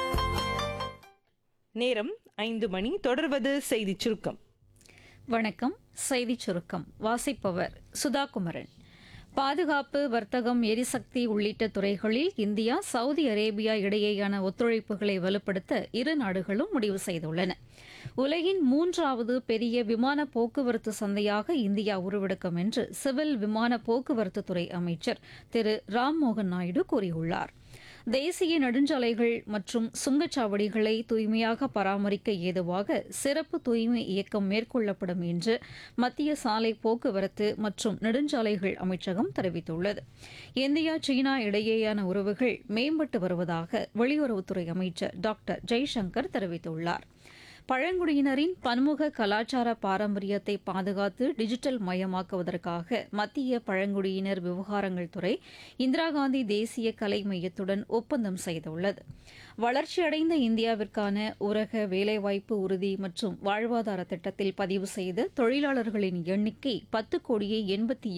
நேரம் ஐந்து மணி தொடர்வது செய்திச் சுருக்கம் வணக்கம் செய்திச் சுருக்கம் வாசிப்பவர் சுதா குமரன் பாதுகாப்பு வர்த்தகம் எரிசக்தி உள்ளிட்ட துறைகளில் இந்தியா சவுதி அரேபியா இடையேயான ஒத்துழைப்புகளை வலுப்படுத்த இரு நாடுகளும் முடிவு செய்துள்ளன உலகின் மூன்றாவது பெரிய விமான போக்குவரத்து சந்தையாக இந்தியா உருவெடுக்கும் என்று சிவில் விமான போக்குவரத்து துறை அமைச்சர் திரு ராம்மோகன் நாயுடு கூறியுள்ளார் தேசிய நெடுஞ்சாலைகள் மற்றும் சுங்கச்சாவடிகளை தூய்மையாக பராமரிக்க ஏதுவாக சிறப்பு தூய்மை இயக்கம் மேற்கொள்ளப்படும் என்று மத்திய சாலை போக்குவரத்து மற்றும் நெடுஞ்சாலைகள் அமைச்சகம் தெரிவித்துள்ளது இந்தியா சீனா இடையேயான உறவுகள் மேம்பட்டு வருவதாக வெளியுறவுத்துறை அமைச்சர் டாக்டர் ஜெய்சங்கர் தெரிவித்துள்ளார் பழங்குடியினரின் பன்முக கலாச்சார பாரம்பரியத்தை பாதுகாத்து டிஜிட்டல் மயமாக்குவதற்காக மத்திய பழங்குடியினர் விவகாரங்கள் துறை இந்திரா காந்தி தேசிய கலை மையத்துடன் ஒப்பந்தம் செய்துள்ளது வளர்ச்சியடைந்த இந்தியாவிற்கான ஊரக வேலைவாய்ப்பு உறுதி மற்றும் வாழ்வாதார திட்டத்தில் பதிவு செய்த தொழிலாளர்களின் எண்ணிக்கை பத்து கோடியே எண்பத்தி